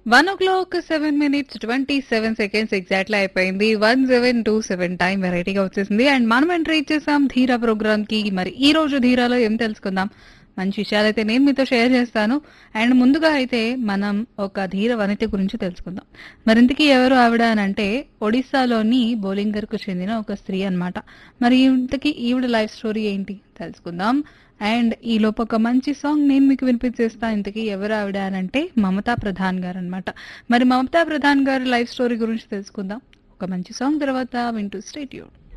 one o'clock seven minutes twenty seven seconds exactly అయిపోయింది one seven two seven time వెరైటీగా వచ్చేసింది and మనం entry ఇచ్చేసాం ధీరా ప్రోగ్రామ్ కి మరి ఈ రోజు ధీరాలో ఏం తెలుసుకుందాం మంచి విషయాలు అయితే నేను మీతో షేర్ చేస్తాను అండ్ ముందుగా అయితే మనం ఒక ధీర వనిత గురించి తెలుసుకుందాం మరింతకీ ఎవరు ఆవిడ అని అంటే ఒడిస్సాలోని బోలింగర్కు చెందిన ఒక స్త్రీ అన్నమాట మరి ఇంతకీ ఈవిడ లైఫ్ స్టోరీ ఏంటి తెలుసుకుందాం అండ్ ఈ లోపు ఒక మంచి సాంగ్ నేను మీకు వినిపించేస్తా ఇంతకీ ఎవరు ఆవిడ అని అంటే మమతా ప్రధాన్ గారు అనమాట మరి మమతా ప్రధాన్ గారి లైఫ్ స్టోరీ గురించి తెలుసుకుందాం ఒక మంచి సాంగ్ తర్వాత వింటూ స్టేట్యూడ్